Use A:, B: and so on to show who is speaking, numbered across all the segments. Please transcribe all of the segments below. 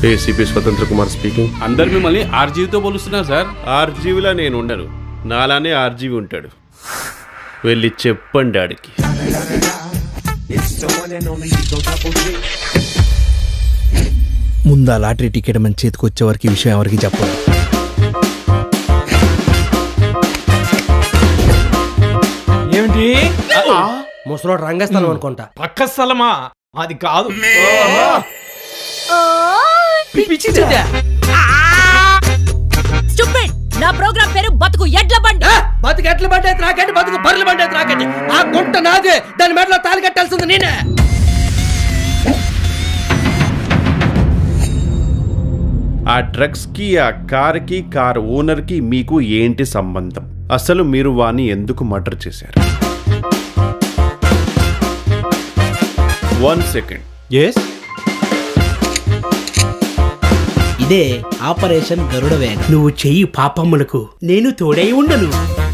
A: ACP స్వతంత్ర Kumar speaking
B: అందరు మిమ్మల్ని ఆర్జీవితో పోలుస్తున్నారు సార్
A: ఆర్జీవిలా నేను ఉండను నాలానే ఆర్జీవి ఉంటాడు వెళ్ళి చెప్పండి ఆడికి
C: ముందు ఆ లాటరీ టికెట్ మన చేతికి వచ్చే వరకు ఈ విషయం ఎవరికి చెప్పదు
D: ఏమిటి
E: ముసలోడు రంగస్థలం అనుకుంటా
D: పక్క స్థలమా అది కాదు
F: స్టూపిడ్ నా ప్రోగ్రామ్ పేరు బతుకు ఎడ్ల బండి
E: బతుకు ఎట్ల బండి త్రాకండి బతుకు బర్రెల బండి త్రాకండి ఆ గుంట నాదే దాని మెడలో తాలి కట్టాల్సింది నేనే
A: ఆ డ్రగ్స్కి ఆ కార్కి కార్ ఓనర్కి మీకు ఏంటి సంబంధం అసలు మీరు వాణ్ణి ఎందుకు మర్డర్ చేశారు వన్ సెకండ్
D: ఎస్
C: ఇదే ఆపరేషన్ గరుడ వేగ నువ్వు చెయ్యి పాపమ్మలకు నేను తోడై ఉండను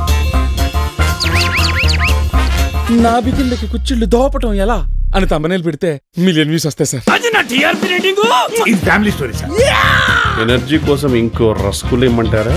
G: నా బిగిన్లకి కుచ్చిళ్ళు దోపటం ఎలా అని తమ్మనేలు పెడితే మిలియన్ వ్యూస్ వస్తాయి సార్
D: అది నా టీఆర్పీ రేటింగ్ ఇది ఫ్యామిలీ స్టోరీ సార్
A: ఎనర్జీ కోసం ఇంకో రస్కులు ఇమ్మంటారా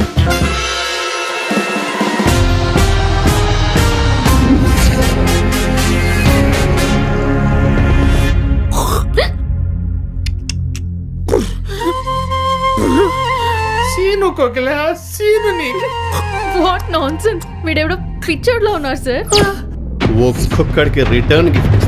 D: సీను కొకలా సీనుని
H: వాట్ నాన్ సెన్స్ వీడెవడో పిక్చర్ లో ఉన్నారు సార్
A: ఒక్కొక్కడికి రిటర్న్ గిఫ్ట్